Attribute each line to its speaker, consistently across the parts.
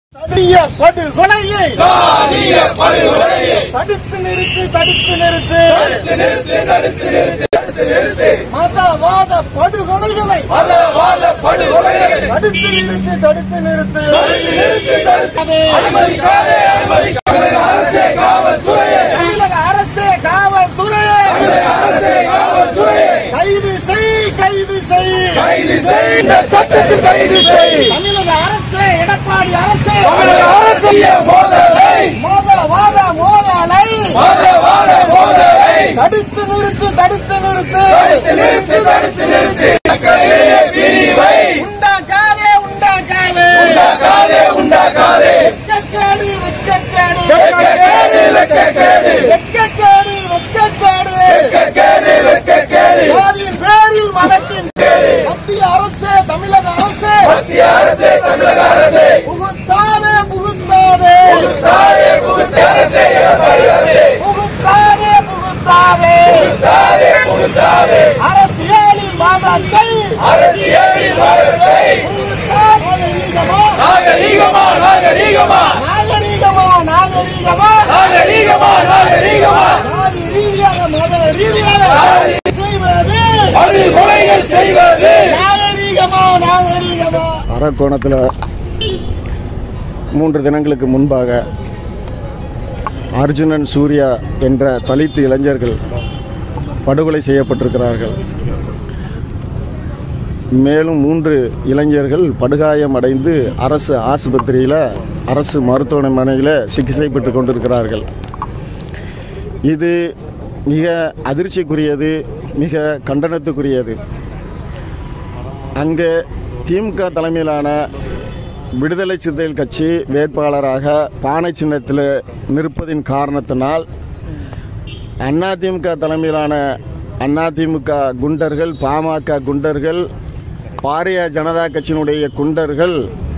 Speaker 1: சாதிய படுகொலையை
Speaker 2: சாதிய படுகொலையை
Speaker 1: தடுத்து நிறுத்து தடுத்து நிறுத்து
Speaker 2: தடுத்து நிறுத்து தடுத்து நிறுத்து தடுத்து நிறுத்து
Speaker 1: மதவாத படுகொலைகளை
Speaker 2: மதவாத படுகொலைகளை
Speaker 1: தடுத்து நிறுத்து தடுத்து நிறுத்து
Speaker 2: தடுத்து நிறுத்து தடுத்து அனுமதிக்காதே அனுமதிக்காதே அரசே காவல்துறையே
Speaker 1: தமிழக அரசே காவல்துறையே
Speaker 2: தமிழக அரசே காவல்துறையே
Speaker 1: கைது செய் கைது செய்
Speaker 2: கைது செய் இந்த சட்டத்தில் கைது செய்
Speaker 1: தமிழக அரசே எடப்பாடி அரசே
Speaker 2: தமிழக அரசிய மோதலை
Speaker 1: மோதவாத மோதலை
Speaker 2: மதவாத மோதலை
Speaker 1: தடுத்து நிறுத்து தடுத்து நிறுத்து
Speaker 2: தடுத்து நிறுத்து தடுத்து நிறுத்து மக்களிடையே பிரிவை
Speaker 1: உண்டாக்காதே உண்டாக்காதே
Speaker 2: உண்டாக்காதே உண்டாக்காதே
Speaker 1: வெட்கக்கேடு வெட்கக்கேடு
Speaker 2: வெட்கக்கேடு வெட்கக்கேடு
Speaker 1: வெட்கக்கேடு வெட்கக்கேடு
Speaker 2: வெட்கக்கேடு வெட்கக்கேடு
Speaker 1: ஜாதியின் பேரில் மதத்தின் மத்திய அரசே தமிழக அரசே
Speaker 2: மத்திய அரசே தமிழக அரசே
Speaker 1: புகுத்தாதே புகுத்தாதே
Speaker 2: புகுத்தாதே புகுத்த அரசே எடப்பாடி அரசே
Speaker 1: புகுத்தாதே புகுத்தாதே
Speaker 2: புகுத்தாதே புகுத்தாதே
Speaker 1: அரசியலில் வாதத்தை
Speaker 2: அரசியலில் வாதத்தை
Speaker 1: நாகரீகமா
Speaker 2: நாகரீகமா நாகரீகமா
Speaker 1: நாகரீகமா நாகரீகமா
Speaker 2: நாகரீகமா நாகரீகமா
Speaker 1: நாதி ரீதியாக மத ரீதியாக செய்வது
Speaker 2: படுகொலைகள் செய்வது
Speaker 1: நாகரீகமா நாகரீகமா
Speaker 3: அரக்கோணத்தில் மூன்று தினங்களுக்கு முன்பாக அர்ஜுனன் சூர்யா என்ற தலித் இளைஞர்கள் படுகொலை செய்யப்பட்டிருக்கிறார்கள் மேலும் மூன்று இளைஞர்கள் படுகாயம் அடைந்து அரசு ஆஸ்பத்திரியில் அரசு மருத்துவமனையில் சிகிச்சை பெற்று கொண்டிருக்கிறார்கள் இது மிக அதிர்ச்சிக்குரியது மிக கண்டனத்துக்குரியது அங்கே திமுக தலைமையிலான விடுதலை சிறுத்தைகள் கட்சி வேட்பாளராக பானை சின்னத்தில் நிற்பதின் காரணத்தினால் அதிமுக தலைமையிலான அதிமுக குண்டர்கள் பாமக குண்டர்கள் பாரதிய ஜனதா கட்சியினுடைய குண்டர்கள்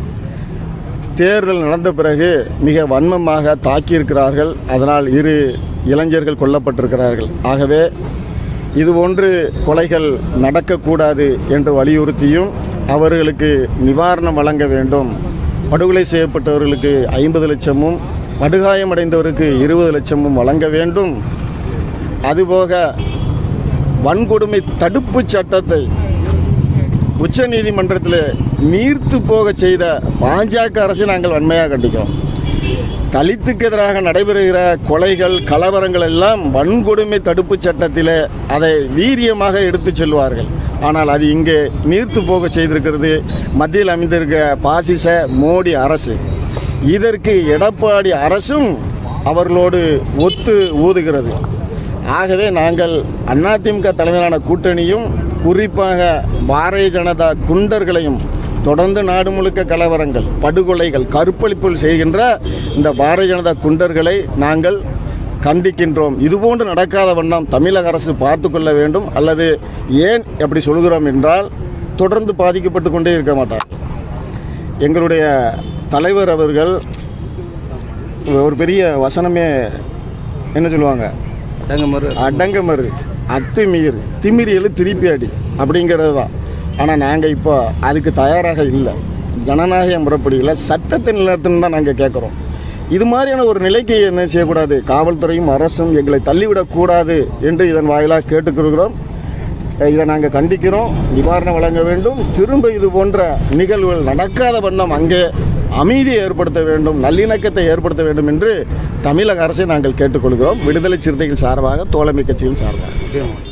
Speaker 3: தேர்தல் நடந்த பிறகு மிக வன்மமாக தாக்கியிருக்கிறார்கள் அதனால் இரு இளைஞர்கள் கொல்லப்பட்டிருக்கிறார்கள் ஆகவே இதுபோன்று கொலைகள் நடக்கக்கூடாது என்று வலியுறுத்தியும் அவர்களுக்கு நிவாரணம் வழங்க வேண்டும் படுகொலை செய்யப்பட்டவர்களுக்கு ஐம்பது லட்சமும் படுகாயமடைந்தவருக்கு இருபது லட்சமும் வழங்க வேண்டும் அதுபோக வன்கொடுமை தடுப்பு சட்டத்தை உச்ச நீதிமன்றத்தில் நீர்த்து போக செய்த பாஜக அரசை நாங்கள் வன்மையாக கண்டிக்கிறோம் தலித்துக்கு எதிராக நடைபெறுகிற கொலைகள் கலவரங்கள் எல்லாம் வன்கொடுமை தடுப்பு சட்டத்தில் அதை வீரியமாக எடுத்துச் செல்வார்கள் ஆனால் அது இங்கே நீர்த்து போக செய்திருக்கிறது மத்தியில் அமைந்திருக்க பாசிச மோடி அரசு இதற்கு எடப்பாடி அரசும் அவர்களோடு ஒத்து ஊதுகிறது ஆகவே நாங்கள் அதிமுக தலைமையிலான கூட்டணியும் குறிப்பாக பாரதிய ஜனதா குண்டர்களையும் தொடர்ந்து நாடு முழுக்க கலவரங்கள் படுகொலைகள் கருப்பளிப்புகள் செய்கின்ற இந்த பாரதிய ஜனதா குண்டர்களை நாங்கள் கண்டிக்கின்றோம் இதுபோன்று நடக்காத வண்ணம் தமிழக அரசு பார்த்து கொள்ள வேண்டும் அல்லது ஏன் அப்படி சொல்கிறோம் என்றால் தொடர்ந்து பாதிக்கப்பட்டு கொண்டே இருக்க மாட்டார் எங்களுடைய தலைவர் அவர்கள் ஒரு பெரிய வசனமே என்ன சொல்லுவாங்க அடங்கமறு அத்துமீர் திமிரியலு திருப்பி அடி அப்படிங்கிறது தான் ஆனால் நாங்கள் இப்போ அதுக்கு தயாராக இல்லை ஜனநாயக முறைப்படியில் சட்டத்தை நிலையத்துன்னு தான் நாங்கள் கேட்குறோம் இது மாதிரியான ஒரு நிலைக்கு என்ன செய்யக்கூடாது காவல்துறையும் அரசும் எங்களை தள்ளிவிடக்கூடாது என்று இதன் வாயிலாக கேட்டுக்கொள்கிறோம் இதை நாங்கள் கண்டிக்கிறோம் நிவாரணம் வழங்க வேண்டும் திரும்ப இது போன்ற நிகழ்வுகள் நடக்காத வண்ணம் அங்கே அமைதியை ஏற்படுத்த வேண்டும் நல்லிணக்கத்தை ஏற்படுத்த வேண்டும் என்று தமிழக அரசை நாங்கள் கேட்டுக்கொள்கிறோம் விடுதலை சிறுத்தைகள் சார்பாக தோழமை கட்சியின் சார்பாக